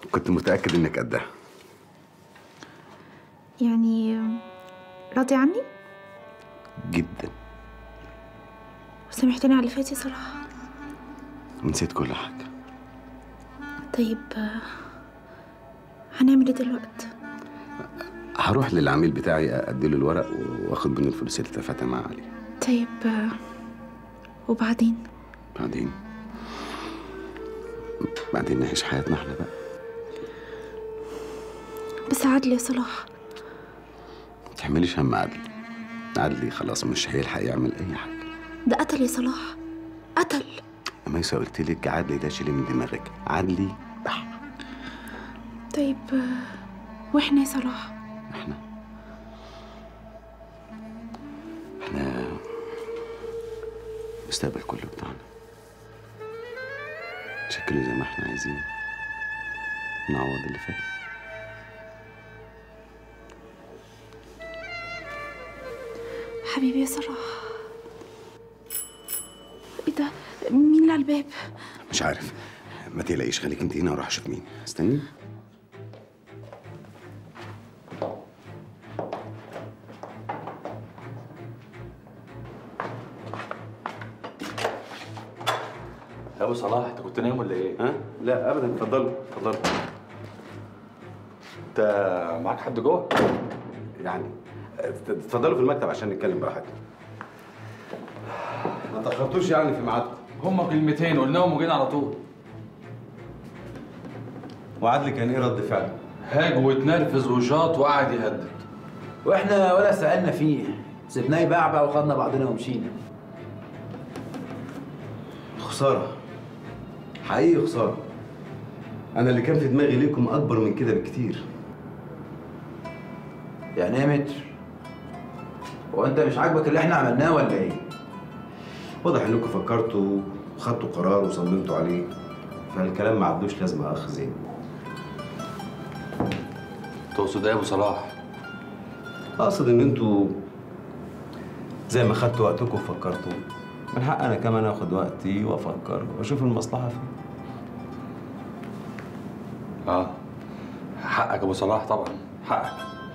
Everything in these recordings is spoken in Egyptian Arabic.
كنت متاكد انك قدها يعني راضي عني جدا وسامحتني على اللي فات يا صلاح ونسيت كل حاجه طيب آه، هنعمل ايه دلوقتي هروح للعميل بتاعي اديله الورق واخد منه الفلوس اللي اتفقت معاه عليه طيب آه، وبعدين بعدين بعدين نعيش حياتنا احنا بقى بس عادل يا صلاح ما تحمليش هم عدلي عدلي خلاص مش هيلحق يعمل اي حاجه ده قتل يا صلاح قتل ميسة قلت لك عدلي ده شيلي من دماغك عدلي بح طيب آه، واحنا يا صلاح احنا احنا المستقبل كله بتاعنا شكله زي ما احنا عايزين نعوض اللي فات حبيبي يا صلاح ايه ده مين اللي على الباب مش عارف ما تقلقيش خليك انت هنا واروح اشوف مين استني يا ابو صلاح انت كنت نايم ولا ايه؟ ها لا ابدا اتفضلوا اتفضلوا انت معاك حد جوه؟ يعني اتفضلوا في المكتب عشان نتكلم براحتنا ما تاخرتوش يعني في ميعادكم هما كلمتين قلناهم وجينا على طول وعدلي كان ايه رد فعله؟ هاج واتنرفز وشاط وقعد يهدد واحنا ولا سألنا فيه سيبناه يبعبع وخدنا بعضنا ومشينا خسارة حقيقي خسارة أنا اللي كان في دماغي ليكم أكبر من كده بكتير يعني ايه متر هو انت مش عاجبك اللي احنا عملناه ولا ايه واضح إنكم فكرتوا وخدتوا قرار وصممتوا عليه فالكلام ما عدوش لازمة يا أخ زين تقصد ايه يا ابو صلاح؟ أقصد إن أنتوا زي ما خدتوا وقتكم وفكرتوا من حق أنا كمان آخد وقتي وأفكر وأشوف المصلحة فين اه حقك يا ابو صلاح طبعا حقك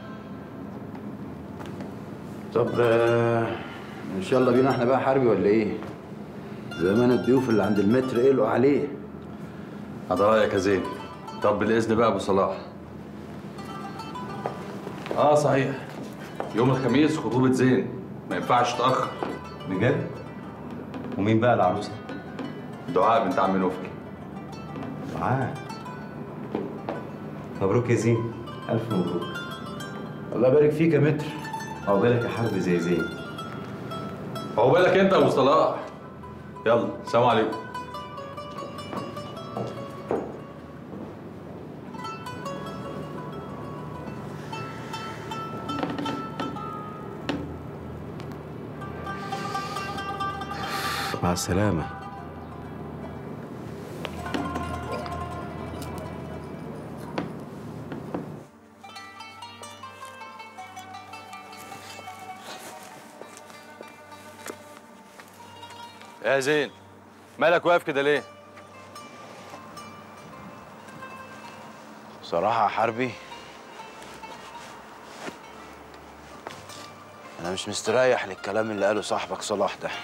طب آه، ان شاء الله بينا احنا بقى حربي ولا ايه زمان الضيوف اللي عند المتر قلقوا عليه هذا رايك يا زين طب بالاذن بقى يا ابو صلاح اه صحيح يوم الخميس خطوبه زين ما ينفعش تاخر بجد؟ ومين بقى العروسة؟ دعاء بنت عم نوفل دعاء مبروك يا زين ألف مبروك الله يبارك فيك يا متر عقبالك يا حرب زي زين عقبالك انت يا ابو صلاح يلا سلام عليكم مع السلامة يا زين مالك واقف كده ليه؟ بصراحة يا حربي أنا مش مستريح للكلام اللي قاله صاحبك صلاح ده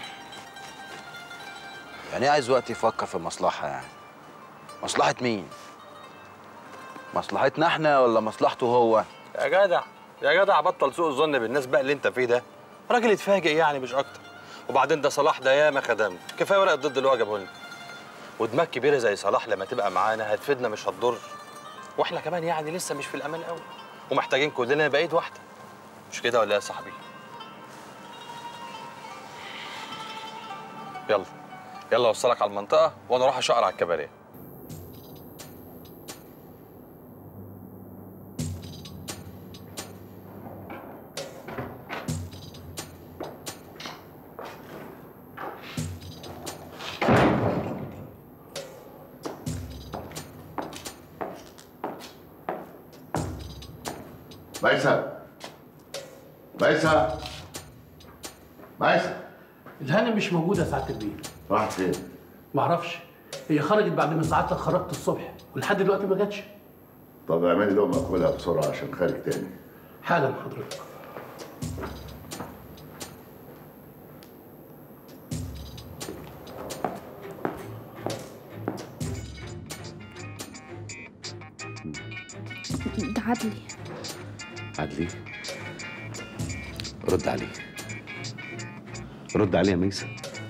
يعني إيه عايز وقت يفكر في مصلحة يعني مصلحة مين؟ مصلحتنا احنا ولا مصلحته هو؟ يا جدع يا جدع بطل سوء الظن بالناس بقى اللي انت فيه ده راجل اتفاجئ يعني مش اكتر وبعدين ده صلاح ده ياما خدمنا كفايه ورقه ضد اللي هو جابه لنا ودماغ كبيره زي صلاح لما تبقى معانا هتفيدنا مش هتضر واحنا كمان يعني لسه مش في الامان قوي ومحتاجين كلنا نبقى ايد واحده مش كده ولا إيه يا صاحبي يلا يلا اوصلك على المنطقه وانا اروح اشقر على الكباريه ميسة ميسة ميسة الهانم مش موجودة ساعة البيت راحت فين؟ معرفش هي خرجت بعد ما ساعتها خرجت الصبح ولحد دلوقتي ما جاتش طب اعملي لقمه كلها بسرعه عشان خارج تاني حالا حضرتك ده عدلي عدلي رد عليه رد عليه يا ميسة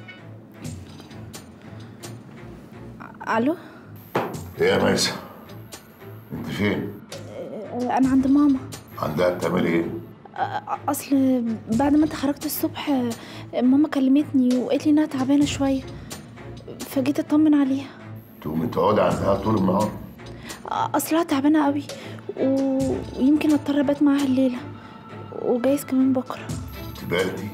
الو ايه يا ميسة انت فين آه، انا عند ماما عندها بتعملي ايه آه، اصل بعد ما انت خرجت الصبح آه، ماما كلمتني وقالت لي انها تعبانه شويه فجيت اطمن عليها تقومي تقعدي عندها طول النهار آه، اصلها تعبانه قوي و- ويمكن اضطر ابات معاها الليله وجايز كمان بكره تباتي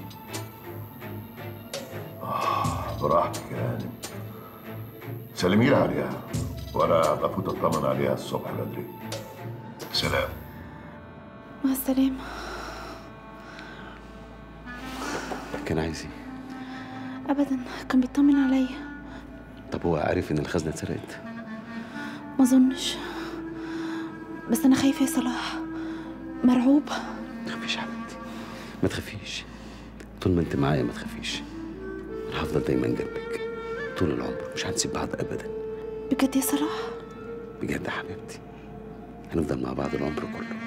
آه براحتك يعني سلمي لي عليها وانا بفوت اطمن عليها الصبح بدري سلام مع السلامه كان عايز ايه ابدا كان بيطمن عليا طب هو عارف ان الخزنة اتسرقت ما اظنش بس انا خايفه يا صلاح مرعوبه ما تخافيش يا حبيبتي ما تخافيش طول ما انت معايا ما تخافيش انا هفضل دايما جنبك طول العمر مش هنسيب بعض ابدا بجد يا صلاح بجد يا حبيبتي هنفضل مع بعض العمر كله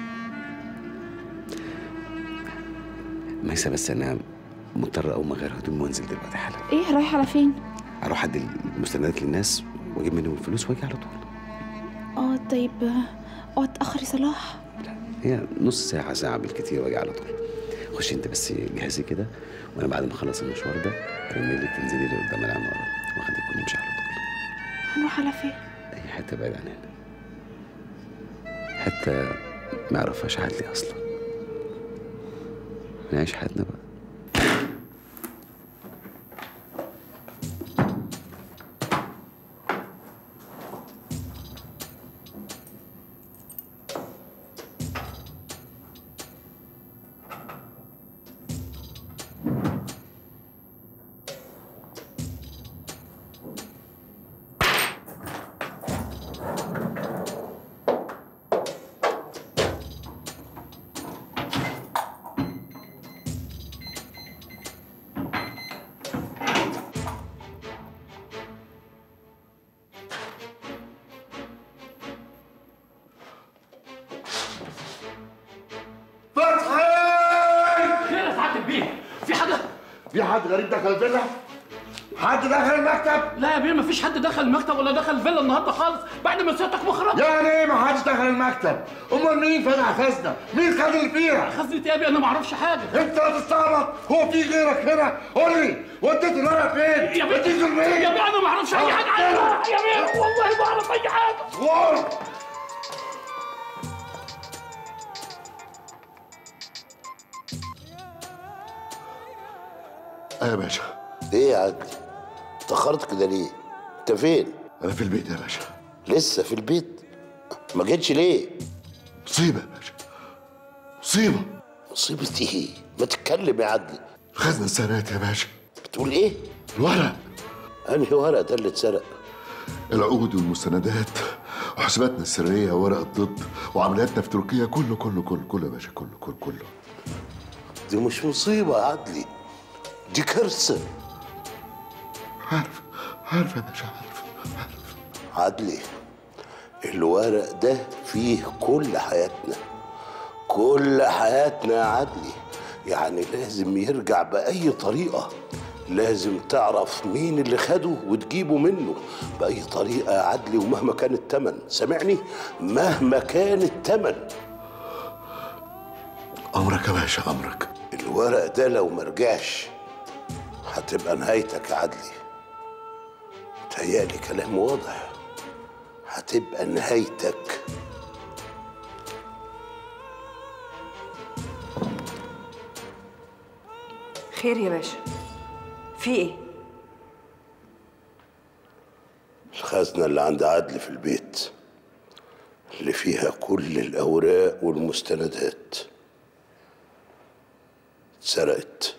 ميسة بس انا مضطر اقوم اغير هدومي وانزل دلوقتي حالا ايه رايح على فين اروح ادي المستندات للناس واجيب منهم الفلوس واجي على طول اه طيب آه، اوعى تاخر يا صلاح لا هي نص ساعة ساعة بالكتير واجي على طول خشي انت بس جهزي كده وانا بعد ما اخلص المشوار ده ارن لك تنزلي لي قدام العمارة واخدك ونمشي على طول هنروح على فين اي حتة بعيد عن هنا حتى ما يعرفهاش عدلي اصلا نعيش حياتنا بقى فتحي خير يا سعاده البيه في حاجه في حد غريب دخل الفيلا حد دخل المكتب لا يا بيه مفيش حد دخل المكتب ولا دخل الفيلا النهارده خالص بعد ما سيادتك مخرج يعني ايه ما حدش دخل المكتب امال مين فتح خزنه مين خد اللي فيها خزنة ايه يا بيه انا ما اعرفش حاجه انت هتستعبط هو في غيرك هنا قول لي وديت الورق فين يا بيه وديت الفين يا بيه انا ما اعرفش اي حاجه عنها يا بيه والله ما اعرف اي حاجه قول ايه يا باشا ايه يا عدلي اتأخرت كده ليه؟ انت فين؟ انا في البيت يا باشا لسه في البيت؟ ما جيتش ليه؟ مصيبه يا باشا مصيبه مصيبة ايه؟ ما تتكلم يا عدلي الخزنه اتسرقت يا باشا بتقول ايه؟ الورق انهي ورق ده اللي اتسرق؟ العقود والمستندات وحساباتنا السريه وورق الضد وعملياتنا في تركيا كله كله كله كله يا باشا كله كله كله دي مش مصيبة يا عدلي دي كارثة عارف عارف يا باشا عارف عارف عدلي الورق ده فيه كل حياتنا كل حياتنا يا عدلي يعني لازم يرجع بأي طريقة لازم تعرف مين اللي خده وتجيبه منه بأي طريقة يا عدلي ومهما كان التمن سامعني مهما كان التمن امرك يا باشا امرك الورق ده لو مرجعش هتبقى نهايتك يا عدلي تهيألي كلام واضح هتبقى نهايتك خير يا باشا في ايه الخزنة اللي عند عدلي في البيت اللي فيها كل الأوراق والمستندات اتسرقت